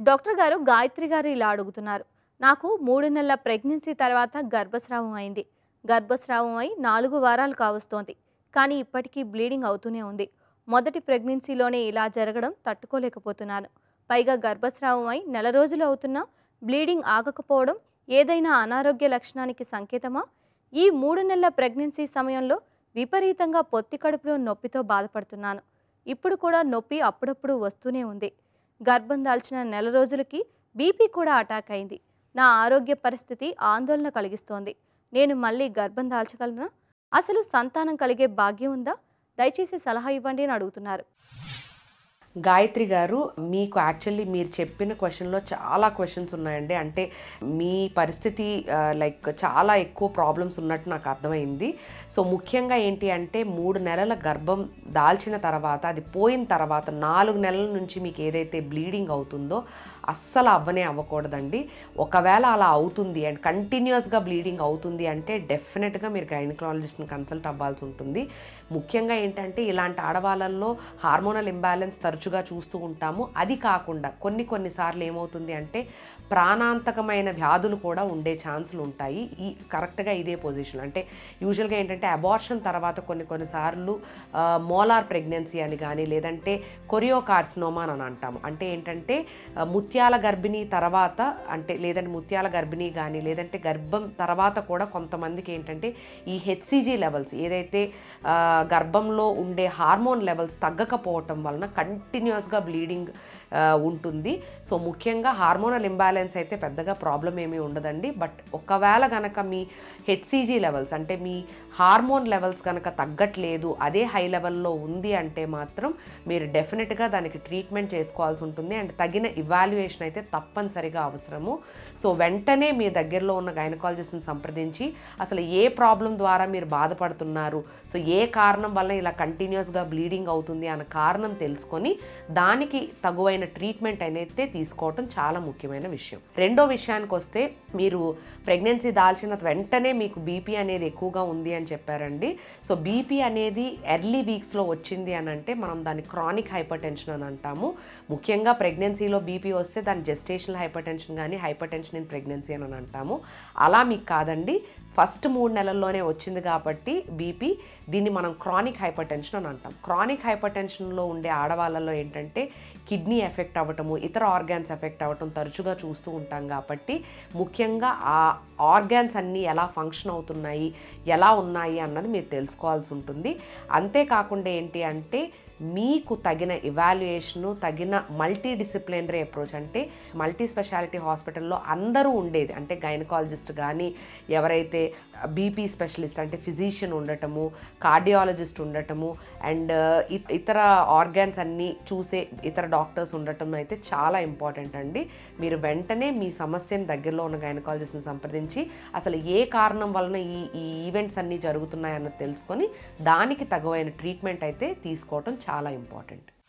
doctor గారు గాయత్రి గారు ఇలా అడుగుతున్నారు నాకు మూడు నెలల ప్రెగ్నెన్సీ తర్వాత గర్భస్రావం అయింది గర్భస్రావం అయి నాలుగు వారాలు కావస్తోంది కానీ ఇప్పటికీ బ్లీడింగ్ అవుతూనే ఉంది మొదటి ప్రెగ్నెన్సీలోనే ఇలా జరగడం తట్టుకోలేకపోతున్నాను పైగా గర్భస్రావం అయి నెల రోజులు అవుతున్నా బ్లీడింగ్ ఆగకపోవడం ఏదైనా అనారోగ్య లక్షణానికి సంకేతమా ఈ మూడు నెలల ప్రెగ్నెన్సీ సమయంలో విపరీతంగా పొత్తి కడుపులో నొప్పితో బాధపడుతున్నాను ఇప్పుడు కూడా నొప్పి అప్పుడప్పుడు వస్తూనే ఉంది గర్భం దాల్చిన నెల రోజులకి బీపీ కూడా అటాక్ అయింది నా ఆరోగ్య పరిస్థితి ఆందోళన కలిగిస్తోంది నేను మళ్ళీ గర్భం దాల్చగలనా అసలు సంతానం కలిగే భాగ్యం ఉందా దయచేసి సలహా ఇవ్వండి అని అడుగుతున్నారు గాయత్రి గారు మీకు యాక్చువల్లీ మీరు చెప్పిన క్వశ్చన్లో చాలా క్వశ్చన్స్ ఉన్నాయండి అంటే మీ పరిస్థితి లైక్ చాలా ఎక్కువ ప్రాబ్లమ్స్ ఉన్నట్టు నాకు అర్థమైంది సో ముఖ్యంగా ఏంటి అంటే మూడు నెలల గర్భం దాల్చిన తర్వాత అది పోయిన తర్వాత నాలుగు నెలల నుంచి మీకు ఏదైతే బ్లీడింగ్ అవుతుందో అస్సలు అవ్వనే అవ్వకూడదండి ఒకవేళ అలా అవుతుంది అండ్ కంటిన్యూస్గా బ్లీడింగ్ అవుతుంది అంటే డెఫినెట్గా మీరు గైనకాలజిస్ట్ని కన్సల్ట్ అవ్వాల్సి ఉంటుంది ముఖ్యంగా ఏంటంటే ఇలాంటి ఆడవాళ్ళల్లో హార్మోనల్ ఇంబ్యాలెన్స్ తరచుగా చూస్తూ ఉంటాము అది కాకుండా కొన్ని కొన్నిసార్లు ఏమవుతుంది అంటే ప్రాణాంతకమైన వ్యాధులు కూడా ఉండే ఛాన్సులు ఉంటాయి ఈ కరెక్ట్గా ఇదే పొజిషన్ అంటే యూజువల్గా ఏంటంటే అబార్షన్ తర్వాత కొన్ని కొన్నిసార్లు మోలార్ ప్రెగ్నెన్సీ అని కానీ లేదంటే కొరియోకార్సినోమా అని అంటాము అంటే ఏంటంటే ఆ, ముత్యాల గర్భిణీ తర్వాత అంటే లేదంటే ముత్యాల గర్భిణీ కానీ లేదంటే గర్భం తర్వాత కూడా కొంతమందికి ఏంటంటే ఈ హెచ్సిజీ లెవెల్స్ ఏదైతే ఆ, గర్భంలో ఉండే హార్మోన్ లెవెల్స్ తగ్గకపోవటం వలన కంటిన్యూస్గా బ్లీడింగ్ ఉంటుంది సో ముఖ్యంగా హార్మోనల్ ఇంబ్యాలెన్స్ అయితే పెద్దగా ప్రాబ్లం ఏమీ ఉండదండి బట్ ఒకవేళ గనక మీ హెచ్సిజీ లెవెల్స్ అంటే మీ హార్మోన్ లెవెల్స్ కనుక తగ్గట్లేదు అదే హై లెవెల్లో ఉంది అంటే మాత్రం మీరు డెఫినెట్గా దానికి ట్రీట్మెంట్ చేసుకోవాల్సి ఉంటుంది అండ్ తగిన ఇవాల్యుయేషన్ అయితే తప్పనిసరిగా అవసరము సో వెంటనే మీ దగ్గరలో ఉన్న గైనకాలజిస్ట్ని సంప్రదించి అసలు ఏ ప్రాబ్లం ద్వారా మీరు బాధపడుతున్నారు సో ఏ కారణం వల్ల ఇలా కంటిన్యూస్గా బ్లీడింగ్ అవుతుంది అన్న కారణం తెలుసుకొని దానికి తగువైన ట్రీట్మెంట్ అనేది తీసుకోవటం చాలా ముఖ్యమైన విషయం రెండో విషయానికి వస్తే మీరు ప్రెగ్నెన్సీ దాల్చిన వెంటనే మీకు బీపీ అనేది ఎక్కువగా ఉంది అని చెప్పారండి సో బీపీ అనేది ఎర్లీ వీక్స్లో వచ్చింది అని అంటే మనం దాన్ని క్రానిక్ హైపర్ టెన్షన్ అని అంటాము ముఖ్యంగా ప్రెగ్నెన్సీలో బీపీ వస్తే దాన్ని జెస్టేషనల్ హైపర్ టెన్షన్ కానీ హైపర్ టెన్షన్ ఇన్ ప్రెగ్నెన్సీ అని అంటాము అలా మీకు కాదండి ఫస్ట్ మూడు నెలల్లోనే వచ్చింది కాబట్టి బీపీ దీన్ని మనం క్రానిక్ హైపర్ టెన్షన్ అని అంటాం క్రానిక్ హైపర్ టెన్షన్లో ఉండే ఆడవాళ్ళలో ఏంటంటే కిడ్నీ ఎఫెక్ట్ అవ్వటము ఇతర ఆర్గాన్స్ ఎఫెక్ట్ అవ్వటం తరచుగా చూస్తూ ఉంటాం కాబట్టి ముఖ్యంగా ఆ ఆర్గాన్స్ అన్నీ ఎలా ఫంక్షన్ అవుతున్నాయి ఎలా ఉన్నాయి అన్నది మీరు తెలుసుకోవాల్సి ఉంటుంది అంతేకాకుండా ఏంటి అంటే మీకు తగిన ఇవాల్యుయేషను తగిన మల్టీ డిసిప్లినరీ అప్రోచ్ అంటే మల్టీ స్పెషాలిటీ హాస్పిటల్లో అందరూ ఉండేది అంటే గైనకాలజిస్ట్ కానీ ఎవరైతే బీపీ స్పెషలిస్ట్ అంటే ఫిజిషియన్ ఉండటము కార్డియాలజిస్ట్ ఉండటము అండ్ ఇతర ఆర్గాన్స్ అన్నీ చూసే ఇతర డాక్టర్స్ ఉండటం అయితే చాలా ఇంపార్టెంట్ అండి మీరు వెంటనే మీ సమస్యను దగ్గరలో ఉన్న గైనకాలజిస్ట్ని సంప్రదించి అసలు ఏ కారణం వలన ఈ ఈ ఈవెంట్స్ అన్నీ జరుగుతున్నాయన్నది తెలుసుకొని దానికి తగువైన ట్రీట్మెంట్ అయితే తీసుకోవటం చాలా ఇంపార్టెంట్